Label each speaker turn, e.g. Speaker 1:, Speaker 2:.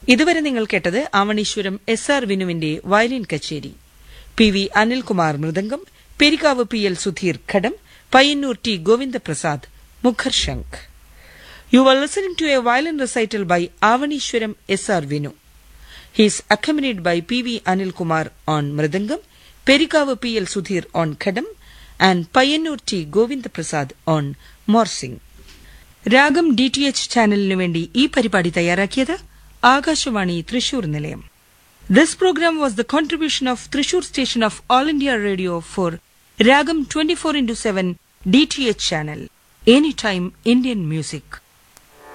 Speaker 1: ഇതുവരെ നിങ്ങൾ കേട്ടത് ആവണീശ്വരം എസ് ആർ വിനുവിന്റെ വയലിൻ കച്ചേരി P V Anilkumar mridangam Perikkavu P L Sudheer ghatam Payyanur T Govindaprasad മുഖർശങ്ക് you are listening to a violin recital by Avaneeswaram S R Vinu He is accompanied by P.V. Anil Kumar on Mridangam, Perikavu P.L. Sudhir on Khadam, and Payanur T. Govind Prasad on Morsing. Raagam D T H ചാനലിനു വേണ്ടി ഈ പരിപാടി തയ്യാറാക്കിയത് ആകാശവാണി തൃശൂർ നിലയം this programme was the contribution of Thrissur station of All India Radio for Raagam twenty four into seven D T H channel any time Indian music